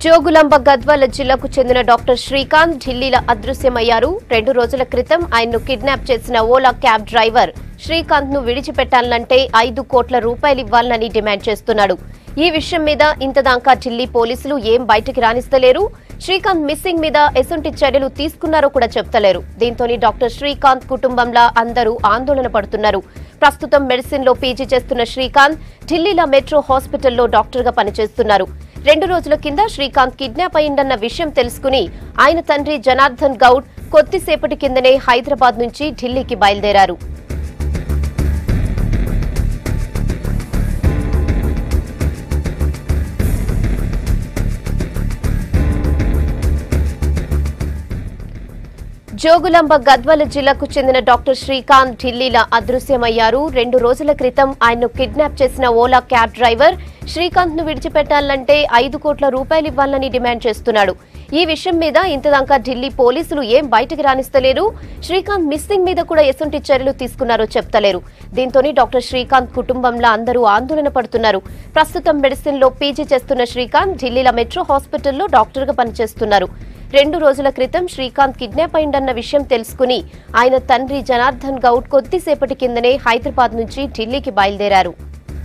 జోగులాంబ గద్వాల జిల్లాకు చెందిన డాక్టర్ శ్రీకాంత్ ఢిల్లీలో అదృశ్యమయ్యారు రెండు రోజుల క్రితం ఆయన్ను కిడ్నాప్ చేసిన ఓలా క్యాబ్ డ్రైవర్ శ్రీకాంత్ ను విడిచిపెట్టాలంటే ఐదు కోట్ల రూపాయలు ఇవ్వాలని డిమాండ్ చేస్తున్నాడు ఈ విషయం మీద ఇంతదాకా ఢిల్లీ పోలీసులు ఏం బయటికి రాణిస్తలేరు శ్రీకాంత్ మిస్సింగ్ మీద ఎసుంటి చర్యలు తీసుకున్నారో కూడా చెప్తలేరు దీంతోని డాక్టర్ శ్రీకాంత్ కుటుంబంలా అందరూ ఆందోళన పడుతున్నారు ప్రస్తుతం మెడిసిన్ లో పీజీ చేస్తున్న శ్రీకాంత్ ఢిల్లీలో మెట్రో హాస్పిటల్లో డాక్టర్ గా పనిచేస్తున్నారు రెండు రోజుల కింద శ్రీకాంత్ కిడ్నాప్ అయిందన్న విషయం తెలుసుకుని ఆయన తండ్రి జనార్దన్ గౌడ్ కొద్దిసేపటి కిందనే హైదరాబాద్ నుంచి ఢిల్లీకి బయలుదేరారు జోగులాంబ గద్వాల జిల్లాకు చెందిన డాక్టర్ శ్రీకాంత్ ఢిల్లీలో అదృశ్యమయ్యారు రెండు రోజుల క్రితం ఆయన్ను కిడ్నాప్ చేసిన ఓలా క్యాబ్ డ్రైవర్ శ్రీకాంత్ ను విడిచిపెట్టాలంటే ఐదు కోట్ల రూపాయలు ఇవ్వాలని డిమాండ్ చేస్తున్నాడు ఈ విషయం మీద ఇంతదాకా ఢిల్లీ పోలీసులు ఏం బయటకు రాణిస్తలేరు శ్రీకాంత్ మిస్సింగ్ మీద కూడా ఎసుంటి చర్యలు తీసుకున్నారో చెప్తలేరు దీంతోని డాక్టర్ శ్రీకాంత్ కుటుంబంలో అందరూ ఆందోళన పడుతున్నారు ప్రస్తుతం మెడిసిన్ లో పీజీ చేస్తున్న శ్రీకాంత్ ఢిల్లీలో మెట్రో హాస్పిటల్లో డాక్టర్ గా పనిచేస్తున్నారు రెండు రోజుల క్రితం శ్రీకాంత్ కిడ్నాప్ అయిందన్న విషయం తెలుసుకుని ఆయన తండ్రి జనార్దన్ గౌడ్ కొద్దిసేపటి కిందనే హైదరాబాద్ నుంచి ఢిల్లీకి బయలుదేరారు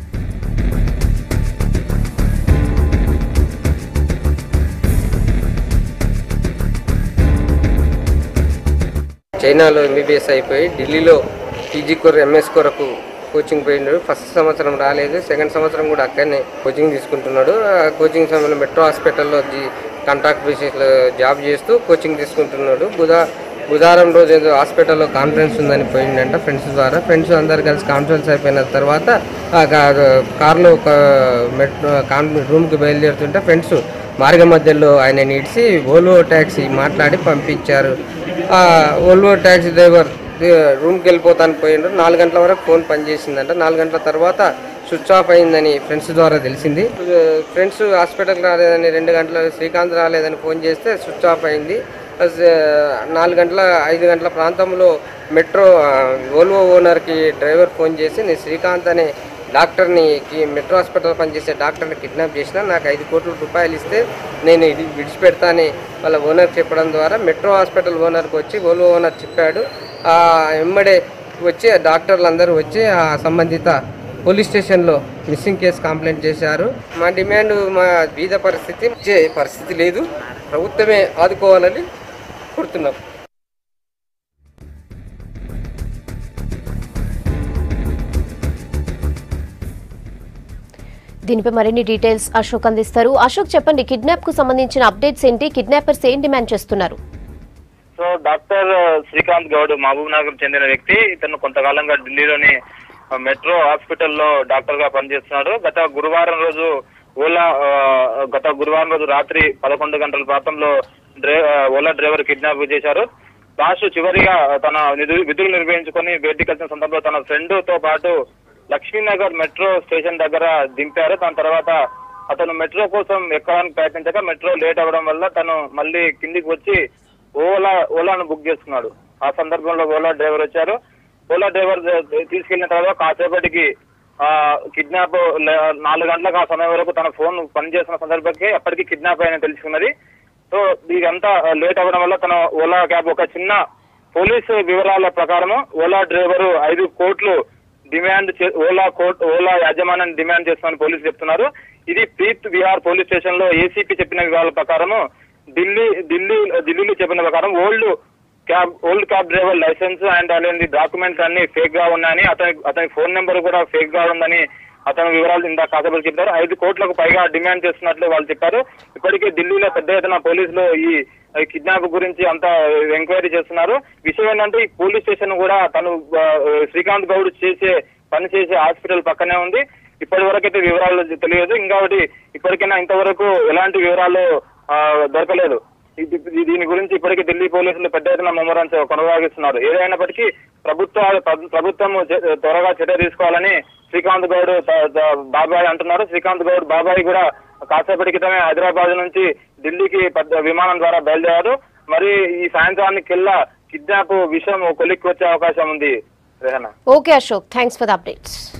చైనాలో ఎంబీబీఎస్ అయిపోయి ఢిల్లీలో పీజీ కొర ఎంఎస్ కొరకు కోచింగ్ పోయినాడు ఫస్ట్ సంవత్సరం రాలేదు సెకండ్ సంవత్సరం కూడా అక్కడనే కోచింగ్ తీసుకుంటున్నాడు ఆ కోచింగ్ సమయంలో మెట్రో హాస్పిటల్లో జీ- కాంట్రాక్ట్ బేసిస్లో జాబ్ చేస్తూ కోచింగ్ తీసుకుంటున్నాడు బుధా బుధవారం రోజు ఏదో హాస్పిటల్లో కాన్ఫరెన్స్ ఉందని పోయిండంట ఫ్రెండ్స్ ద్వారా ఫ్రెండ్స్ అందరు కలిసి కాన్ఫరెన్స్ అయిపోయిన తర్వాత ఆ కా- కార్లో ఒక మెట్రో కాన్ రూమ్కి బయలుదేరుతుంటే ఫ్రెండ్స్ మార్గ మధ్యలో ఆయన నిడిచి ఓల్వో ట్యాక్సీ మాట్లాడి పంపించారు ఆ ఓల్వో ట్యాక్సీ డ్రైవర్ ది- రూమ్కి వెళ్ళిపోతాను పోయిండ్రు నాలుగు గంటల వరకు ఫోన్ పనిచేసిందంట నాలుగు గంటల తర్వాత స్విచ్ ఆఫ్ అయిందని ఫ్రెండ్స్ ద్వారా తెలిసింది ఫ్రెండ్స్ హాస్పిటల్కి రాలేదని రెండు గంటల శ్రీకాంత్ రాలేదని ఫోన్ చేస్తే స్విచ్ ఆఫ్ అయింది అస్- నాలుగు గంటల ఐదు గంటల ప్రాంతంలో మెట్రో ఆ, ఓల్వో ఓనర్కి డ్రైవర్ ఫోన్ చేసి నేను శ్రీకాంత్ అనే డాక్టర్ని కి మెట్రో హాస్పిటల్ పనిచేసే డాక్టర్ని కిడ్నాప్ చేసిన నాకు ఐదు కోట్ల రూపాయలు ఇస్తే నేను ఇది విడిచిపెడతానని వాళ్ళ ఓనర్ చెప్పడం ద్వారా మెట్రో హాస్పిటల్ ఓనర్కి వచ్చి ఓల్వో ఓనర్ చెప్పాడు ఆ ఎమ్మడే వచ్చి ఆ డాక్టర్లు అందరూ వచ్చి ఆ సంబంధిత పోలీస్ స్టేషన్లో మిస్సింగ్ కేసు కంప్లైంట్ చేశారు మా డిమాండ్ మా బీద పరిస్థితి ఇచ్చే పరిస్థితి లేదు ప్రభుత్వమే ఆదుకోవాలని కోరుతున్నాం దీనిపై మరిన్ని డీటెయిల్స్ అశోక్ అందిస్తారు అశోక్ చెప్పండి కిడ్నాప్ కు సంబంధించిన అప్డేట్స్ ఏంటి కిడ్నాపర్స్ ఏం డిమాండ్ చేస్తున్నారు so doctor Srikanth Goud Mahabubnagar చెందిన వ్యక్తి ఇతను కొంతకాలంగా ఢిల్లీలోని ఆ, మెట్రో హాస్పిటల్లో డాక్టర్ గా పనిచేస్తున్నాడు గత గురువారం రోజు ఓలా ఆ, గత గురువారం రోజు రాత్రి పదకొండు గంటల ప్రాంతంలో డ్రై ఆ, ఓలా డ్రైవర్ కిడ్నాప్ చేశారు లాస్ట్ చివరిగా తన నిధు- విధులు నిర్వహించుకొని బయటికి వచ్చిన సందర్భంలో తన ఫ్రెండ్ తో పాటు లక్ష్మీనగర్ మెట్రో స్టేషన్ దగ్గర దింపారు దాని తర్వాత అతను మెట్రో కోసం ఎక్కడానికి ప్రయత్నించగా మెట్రో లేట్ అవ్వడం వల్ల తను మళ్ళీ కిందికి వచ్చి ఓలా ఓలాను బుక్ చేసుకున్నాడు ఆ సందర్భంలో ఓలా డ్రైవర్ వచ్చారు ఓలా డ్రైవర్ తీసుకెళ్లిన తర్వాత కాసేపటికి ఆ కిడ్నాప్ నాలుగు గంటలకు ఆ సమయం వరకు తన ఫోన్ పనిచేస్తున్న సందర్భంకి అప్పటికి కిడ్నాప్ అయిన తెలుసుకున్నది సో ఇదంతా లేట్ అవ్వడం వల్ల తన ఓలా క్యాబ్ ఒక చిన్న పోలీసు వివరాల ప్రకారం ఓలా డ్రైవర్ ఐదు కోట్లు డిమాండ్ చే- ఓలా కోర్ట్ ఓలా యాజమాన్యాన్ని డిమాండ్ చేస్తామని పోలీసులు చెప్తున్నారు ఇది ప్రీత్ విహార్ పోలీస్ స్టేషన్ లో ఏసీపీ చెప్పిన వివరాల ప్రకారం ఢిల్లీ ఢిల్లీ ఢిల్లీలో చెప్పిన ప్రకారం old cab old cab driver licence and అలాంటి డాక్యుమెంట్స్ అన్ని ఫేక్ గా ఉన్నాయని అతని అతని ఫోన్ నెంబర్ కూడా ఫేక్ గా ఉందని అతని వివరాలు ఇంత కాసేపటి చెప్పారు ఐదు కోట్లకు పైగా డిమాండ్ చేస్తున్నట్లు వాళ్ళు చెప్పారు ఇప్పటికే ఢిల్లీలో పెద్ద ఎత్తున పోలీసులు ఈ ఈ కిడ్నాప్ గురించి అంతా ఎంక్వైరీ చేస్తున్నారు విషయం ఏంటంటే ఈ పోలీస్ స్టేషన్ కూడా తను ఆ, శ్రీకాంత్ గౌడ్ చేసే పని చేసే హాస్పిటల్ పక్కనే ఉంది ఇప్పటి వరకు అయితే వివరాలు తెలియదు ఇంకొకటి ఇప్పటికైనా ఇంతవరకు ఎలాంటి వివరాలు ఆ, దొరకలేదు ఇది- ఇది- దీని గురించి ఇప్పటికే ఢిల్లీ పోలీసులు పెద్ద ఎత్తున మెమోరాన్స్ కొనసాగిస్తున్నారు ఏదైనప్పటికీ ప్రభుత్వ ప్రభుత్వం చే- త్వరగా చర్య తీసుకోవాలని శ్రీకాంత్ గౌడ్ త- త- బాబాయ్ అంటున్నారు శ్రీకాంత్ గౌడ్ బాబాయ్ కూడా కాసేపటి క్రితమే హైదరాబాద్ నుంచి ఢిల్లీకి పెద్ద విమానం ద్వారా బయలుదేరారు మరి ఈ సాయంత్రానికెల్లా కిడ్నాప్ విషయం కొలిక్కి వచ్చే అవకాశం ఉంది Rehana okay Ashok thanks for the updates